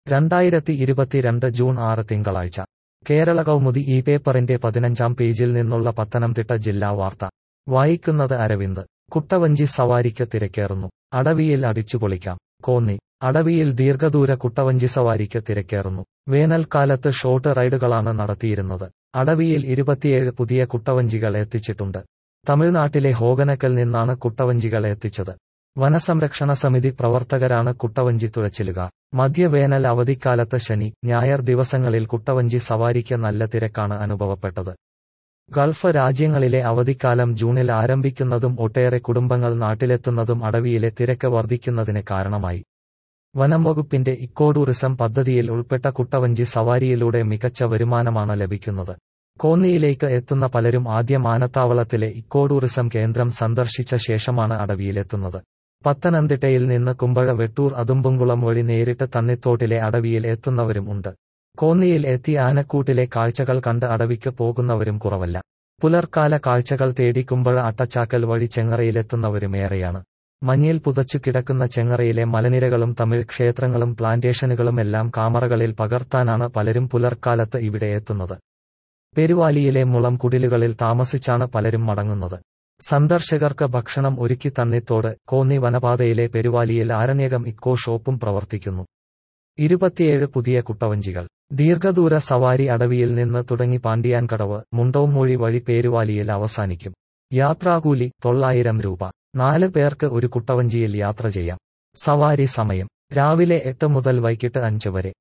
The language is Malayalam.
രണ്ടായിരത്തി ഇരുപത്തിരണ്ട് ജൂൺ ആറ് തിങ്കളാഴ്ച കേരള കൗമുദി ഈ പേപ്പറിന്റെ പതിനഞ്ചാം പേജിൽ നിന്നുള്ള പത്തനംതിട്ട ജില്ലാ വാർത്ത വായിക്കുന്നത് അരവിന്ദ് കുട്ടവഞ്ചി സവാരിക്ക് തിരക്കേറുന്നു അടവിയിൽ അടിച്ചുപൊളിക്കാം കോന്നി അടവിയിൽ ദീർഘദൂര കുട്ടവഞ്ചി സവാരിക്ക് തിരക്കേറുന്നു വേനൽക്കാലത്ത് ഷോർട്ട് റൈഡുകളാണ് നടത്തിയിരുന്നത് അടവിയിൽ ഇരുപത്തിയേഴ് പുതിയ കുട്ടവഞ്ചികൾ എത്തിച്ചിട്ടുണ്ട് തമിഴ്നാട്ടിലെ ഹോഗനക്കൽ നിന്നാണ് കുട്ടവഞ്ചികൾ എത്തിച്ചത് വനസംരക്ഷണ സമിതി പ്രവർത്തകരാണ് കുട്ടവഞ്ചി തുഴച്ചിലുകാർ മധ്യവേനൽ അവധിക്കാലത്ത് ശനി ഞായർ ദിവസങ്ങളിൽ കുട്ടവഞ്ചി സവാരിക്ക് നല്ല തിരക്കാണ് അനുഭവപ്പെട്ടത് ഗൾഫ് രാജ്യങ്ങളിലെ അവധിക്കാലം ജൂണിൽ ആരംഭിക്കുന്നതും ഒട്ടേറെ കുടുംബങ്ങൾ നാട്ടിലെത്തുന്നതും അടവിയിലെ തിരക്ക് വർദ്ധിക്കുന്നതിന് കാരണമായി വനം വകുപ്പിന്റെ ഇക്കോ ടൂറിസം പദ്ധതിയിൽ ഉൾപ്പെട്ട കുട്ടവഞ്ചി സവാരിയിലൂടെ മികച്ച വരുമാനമാണ് ലഭിക്കുന്നത് കോന്നിയിലേക്ക് എത്തുന്ന പലരും ആദ്യ മാനത്താവളത്തിലെ ഇക്കോ ടൂറിസം കേന്ദ്രം സന്ദർശിച്ച ശേഷമാണ് അടവിയിലെത്തുന്നത് പത്തനംതിട്ടയിൽ നിന്ന് കുമ്പഴ വെട്ടൂർ അതുമ്പുംകുളം വഴി നേരിട്ട് തന്നിത്തോട്ടിലെ അടവിയിൽ എത്തുന്നവരും ഉണ്ട് കോന്നിയിൽ എത്തി ആനക്കൂട്ടിലെ കാഴ്ചകൾ കണ്ട് അടവിക്ക് പോകുന്നവരും കുറവല്ല പുലർക്കാല കാഴ്ചകൾ തേടി കുമ്പഴ അട്ടച്ചാക്കൽ വഴി ചെങ്ങറയിലെത്തുന്നവരും ഏറെയാണ് മഞ്ഞിൽ പുതച്ചു കിടക്കുന്ന ചെങ്ങറയിലെ മലനിരകളും തമിഴ് ക്ഷേത്രങ്ങളും പ്ലാന്റേഷനുകളും എല്ലാം കാമറകളിൽ പകർത്താനാണ് പലരും പുലർക്കാലത്ത് ഇവിടെ എത്തുന്നത് പെരുവാലിയിലെ മുളം കുടിലുകളിൽ താമസിച്ചാണ് പലരും മടങ്ങുന്നത് സന്ദർശകർക്ക് ഭക്ഷണം ഒരുക്കി തന്നിത്തോട് കോന്നി വനപാതയിലെ പെരുവാലിയിൽ ആരണ്യകം ഇക്കോ ഷോപ്പും പ്രവർത്തിക്കുന്നു ഇരുപത്തിയേഴ് പുതിയ കുട്ടവഞ്ചികൾ ദീർഘദൂര സവാരി അടവിയിൽ നിന്ന് തുടങ്ങി പാണ്ടിയാൻകടവ് മുണ്ടോമൂഴി വഴി പേരുവാലിയിൽ അവസാനിക്കും യാത്രാകൂലി തൊള്ളായിരം രൂപ നാല് പേർക്ക് ഒരു കുട്ടവഞ്ചിയിൽ യാത്ര ചെയ്യാം സവാരി സമയം രാവിലെ എട്ട് മുതൽ വൈകിട്ട് അഞ്ച് വരെ